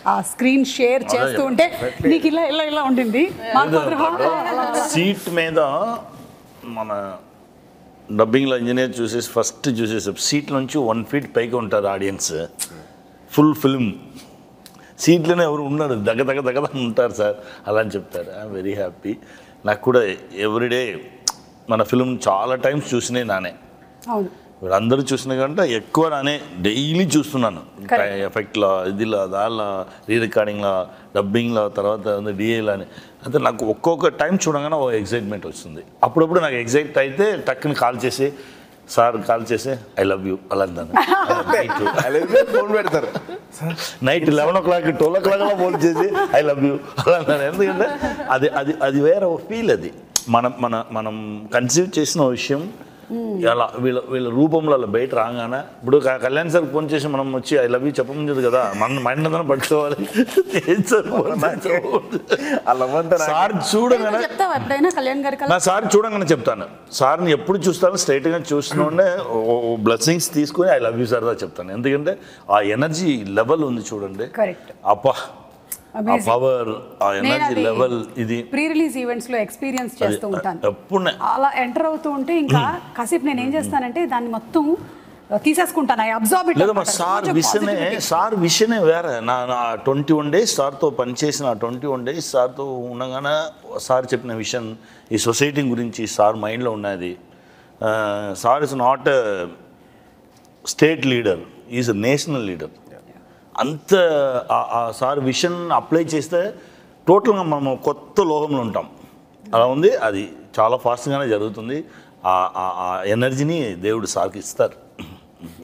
ఆ screen share చేస్తూ ఉంటే నీకు ఇలా ఇలా ఇలా ఉండింది మాకు మాత్రం సీట్ మీద మన డబ్బింగ్లో ఇంజనీర్ చూసేసి ఫస్ట్ చూసేసి సీట్ నుంచి వన్ ఫీట్ పైకి ఉంటారు ఆడియన్స్ ఫుల్ ఫిల్మ్ సీట్లోనే ఎవరు ఉన్నారు దగ్గ దగ్గ దగ్గ దగ్గ ఉంటారు సార్ అలా అని చెప్తారు ఐఎమ్ వెరీ హ్యాపీ నాకు కూడా ఎవ్రీడే మన ఫిల్మ్ చాలా టైమ్స్ చూసినాయి నానే అవును ఇప్పుడు అందరూ చూసిన కంటే ఎక్కువ నానే డైలీ చూస్తున్నాను Correct. ఎఫెక్ట్లో ఇదిలో దానిలో రీ రికార్డింగ్లో డబ్బింగ్లో తర్వాత డిఏలో అని అంటే నాకు ఒక్కొక్క టైం చూడగానే ఓ ఎగ్జైట్మెంట్ వస్తుంది అప్పుడప్పుడు నాకు ఎగ్జైట్ అయితే టక్కుని కాల్ చేసి సార్ కాల్ చేసి ఐ లవ్ యూ అలా అంటాను అలాగే ఫోన్ పెడతారు night eleven o'clock twelve o'clock phone చేసి ఐ లవ్ యూ అలా అంటాను ఎందుకంటే అది అది అది వేరే ఫీల్ అది మనం మన మనం కన్సీవ్ చేసిన విషయం అలా వీళ్ళ వీళ్ళ రూపంలో అలా బయట రాగానే ఇప్పుడు క- కళ్యాణ్ సార్ ఫోన్ చేసి మనం వచ్చి ఐ లవ్ యూ చెప్పముందు కదా మన మైండ్ అంతా పట్టుకోవాలి ఏం సార్ ఫోన్ అలా అంతా నాకు- సార్ చూడగానే చెప్తావా ఎప్పుడైనా కళ్యాణ్ గారి నా సార్ చూడంగానే చెప్తాను సార్ని ఎప్పుడు చూస్తాను స్ట్రైట్గా చూసినోడే బ్లెస్సింగ్స్ తీసుకొని ఐ లవ్ యూ సార్ దా చెప్తాను ఎందుకంటే ఆ ఎనర్జీ లెవెల్ ఉంది చూడండి కరెక్ట్ అబ్బా ఆ Amazing. పవర్ ఆ నేను ఎనర్జీ అది లెవెల్ ఇది ప్రీ రిలీజ్ ఈవెంట్స్ లో ఎక్స్పీరియన్స్ చేస్తూ ఉంటాను ఎప్పుడు నే- అలా ఎంటర్ అవుతూ ఉంటే ఇంకా కాసేపు నేను ఏం చేస్తానంటే దాన్ని మొత్తం తీసేసుకుంటాను ఐ అబ్జార్బ్ ఇట్ లేదా మా సార్ విషనే సార్ విషనే వేరే నా నా ట్వంటీ వన్ డేస్ సార్తో పనిచేసిన ట్వంటీ వన్ డేస్ సార్తో ఉండగానే సార్ చెప్పిన విషయం ఈ సొసైటీ గురించి సార్ మైండ్లో ఉన్నది sir is not state leader is national leader అంత ఆ- ఆ సార్ విషన్ అప్లై చేస్తే టోటల్గా మనం కొత్త లోకంలో ఉంటాం అలా ఉంది అది చాలా ఫాస్ట్గానే జరుగుతుంది ఆ- ఆ- ఆ ఎనర్జీని దేవుడు సార్కి ఇస్తారు